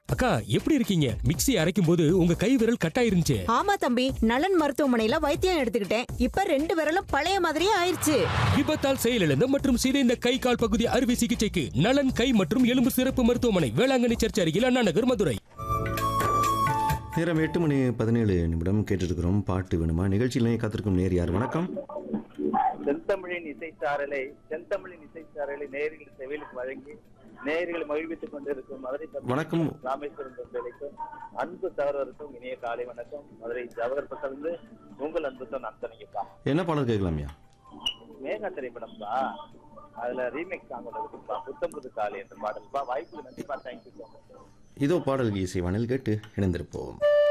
அக்கா எப்படி இருக்கீங்க மிக்ஸி அரைக்கும் போது உங்க கை விரல் கட்டாயிருந்துச்சு ஆமா தம்பி நலன் மருத்துவமனையில வைத்தியம் எடுத்துக்கிட்டேன் இப்ப ரெண்டு விரலும் பழைய மாதிரியே ஆயிருச்சு விபத்தால் செயலிழந்த மற்றும் சிதைந்த கை கால் பகுதி அறுவை சிகிச்சைக்கு நலன் கை மற்றும் எலும்பு சிறப்பு மருத்துவமனை வேளாங்கண்ணி சர்ச் அருகில் அண்ணா நகர் மதுரை நேரம் எட்டு மணி பதினேழு நிமிடம் கேட்டுருக்கிறோம் பாட்டு வேணுமா நிகழ்ச்சியிலே காத்திருக்கும் நேர் யார் வணக்கம் செந்தமிழின் இசைச்சாரலை செந்தமிழின் இசைச்சாரலை நேயர்கள் செவிலுக்கு வழங்கி நேயர்களை மகிழ்வித்துக் கொண்டிருக்கும் மதுரை தமிழ் வணக்கம். ராமேஸ்வரம் தொண்டலைக்கும் அன்பு தவறவருக்கும் இனிய காலை வணக்கம் மதுரை ஜவஹர் பக்கத்திலிருந்து உங்கள் அன்பு சொன்ன அந்தனிங்கப்பா என்ன பாடல் கேட்கலாம்யா மேகா திரைப்படம்ப்பா அதுல ரீமேக் சாங் ஒன்று இருக்குப்பா புத்தம் புது காலை என்ற பாடல்ப்பா வாய்ப்பு நன்றிப்பா தேங்க்யூ ஸோ மச் இதோ பாடல் இசை வானில் கேட்டு இணைந்திருப்போம்